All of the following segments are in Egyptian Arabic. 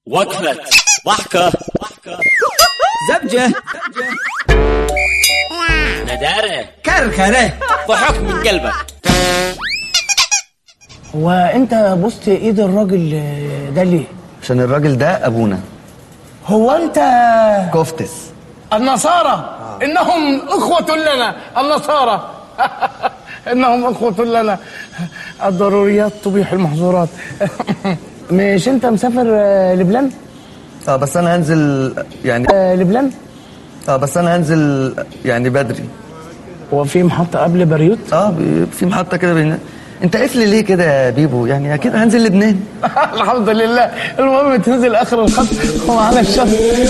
وقفة ضحكة زبجة ندارة كركرة ضحك من قلبك هو انت بصت ايد الراجل ده ليه؟ عشان الراجل ده ابونا هو انت كفتس النصارى انهم اخوة لنا النصارى انهم اخوة لنا الضروريات تبيح المحظورات مش انت مسافر آه، لبنان؟ اه بس انا هنزل يعني آه، لبنان؟ اه بس انا هنزل يعني بدري هو في محطة قبل باريوت؟ اه بي- في محطه كده بين انت قفل ليه كده يا بيبو يعني اكيد هنزل لبنان الحمد لله المهم تنزل اخر الخط ومعانا الشط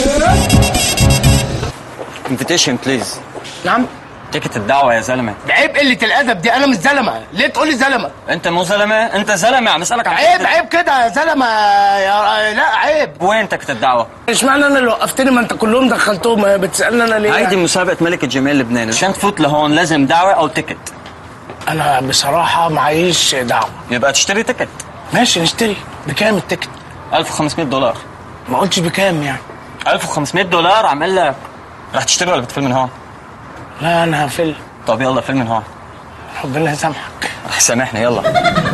انفيتيشن بليز نعم تيكت الدعوه يا زلمه عيب قلة الأدب دي أنا مش زلمة ليه تقولي زلمة انت مو زلمه انت زلمه عم اسالك عن عيب عيب كده يا زلمة يا لا عيب وين تيكت الدعوه اشمعنى انا اللي وقفتني ما انت كلهم دخلتهم بتسالني انا ليه هيدي مسابقه ملك الجمال اللبناني عشان تفوت لهون لازم دعوه او تيكت انا بصراحه معيش دعوه يبقى تشتري تيكت ماشي نشتري بكام التيكت 1500 دولار ما قلتش بكام يعني 1500 دولار عم اقول لك رح تشتري ولا بتفل من هون لا انا هفل طب يلا فيل من هون ربنا يسامحك رح سامحني يلا